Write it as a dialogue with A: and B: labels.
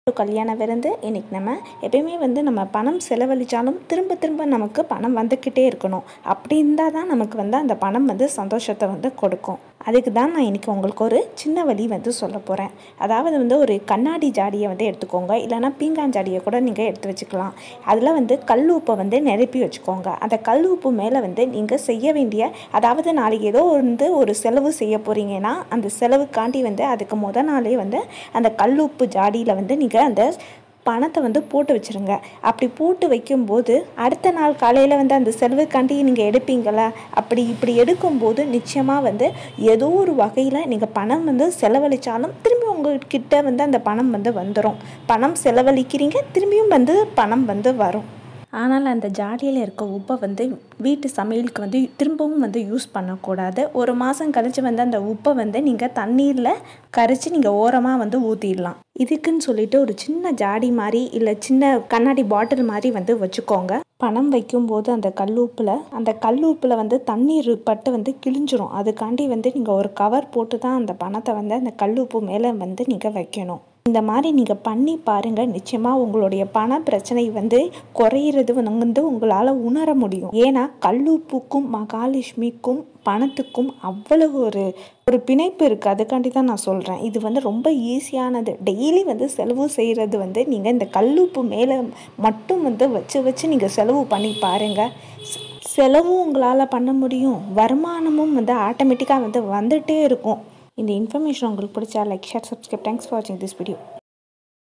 A: ஒரு கல்யாண விருந்து இன்றைக்கி நம்ம எப்பயுமே வந்து நம்ம பணம் செலவழித்தாலும் திரும்ப திரும்ப நமக்கு பணம் வந்துக்கிட்டே இருக்கணும் அப்படி இருந்தால் தான் நமக்கு வந்து அந்த பணம் வந்து சந்தோஷத்தை வந்து கொடுக்கும் அதுக்கு தான் நான் இன்றைக்கி உங்களுக்கு ஒரு சின்ன வழி வந்து சொல்ல போகிறேன் அதாவது வந்து ஒரு கண்ணாடி ஜாடியை வந்து எடுத்துக்கோங்க இல்லைனா பீங்கான் ஜாடியை கூட நீங்கள் எடுத்து வச்சுக்கலாம் அதில் வந்து கல் உப்பை வந்து நிரப்பி வச்சுக்கோங்க அந்த கல் உப்பு மேலே வந்து நீங்கள் செய்ய வேண்டிய அதாவது நாளைக்கு ஏதோ வந்து ஒரு செலவு செய்ய போகிறீங்கன்னா அந்த செலவுக்காண்டி வந்து அதுக்கு முத நாளே வந்து அந்த கல் உப்பு ஜாடியில் வந்து நீங்கள் அந்த பணத்தை வந்து போட்டு வச்சுருங்க அப்படி போட்டு வைக்கும்போது அடுத்த நாள் காலையில் வந்து அந்த செலவுக்காண்டி நீங்கள் எடுப்பீங்களா அப்படி இப்படி எடுக்கும்போது நிச்சயமாக வந்து ஏதோ ஒரு வகையில் நீங்கள் பணம் வந்து செலவழித்தாலும் திரும்பி உங்கள்கிட்ட வந்து அந்த பணம் வந்து வந்துடும் பணம் செலவழிக்கிறீங்க திரும்பியும் வந்து பணம் வந்து வரும் ஆனால் அந்த ஜாடியில் இருக்க உப்பை வந்து வீட்டு சமையலுக்கு வந்து திரும்பவும் வந்து யூஸ் பண்ணக்கூடாது ஒரு மாதம் கழித்து வந்து அந்த உப்பை வந்து நீங்கள் தண்ணீரில் கரைச்சி நீங்கள் ஓரமாக வந்து ஊற்றிடலாம் இதுக்குன்னு சொல்லிட்டு ஒரு சின்ன ஜாடி மாதிரி இல்லை சின்ன கண்ணாடி பாட்டில் மாதிரி வந்து வச்சுக்கோங்க பணம் வைக்கும்போது அந்த கல்லுப்பில் அந்த கல்லுப்பில் வந்து தண்ணீர் பட்டு வந்து கிழிஞ்சிரும் அதுக்காண்டி வந்து நீங்கள் ஒரு கவர் போட்டு தான் அந்த பணத்தை வந்து அந்த கல்லுப்பு மேலே வந்து நீங்கள் வைக்கணும் இந்த மாதிரி நீங்கள் பண்ணி பாருங்கள் நிச்சயமாக உங்களுடைய பண பிரச்சனை வந்து குறையிறது வந்து உங்களால் உணர முடியும் ஏன்னா கல்லுப்புக்கும் மகாலட்சுமிக்கும் பணத்துக்கும் அவ்வளவு ஒரு ஒரு பிணைப்பு இருக்குது அதுக்காண்டி தான் நான் சொல்கிறேன் இது வந்து ரொம்ப ஈஸியானது டெய்லி வந்து செலவு செய்கிறது வந்து நீங்கள் இந்த கல்லுப்பு மேலே மட்டும் வந்து வச்சு வச்சு நீங்கள் செலவு பண்ணி பாருங்கள் செலவும் உங்களால் பண்ண முடியும் வருமானமும் வந்து ஆட்டோமேட்டிக்காக வந்து வந்துகிட்டே இருக்கும் இந்த இன்ஃபர்மேஷன் உங்களுக்கு பிடிச்சா like share subscribe thanks for வாட்சிங் திஸ் வீடியோ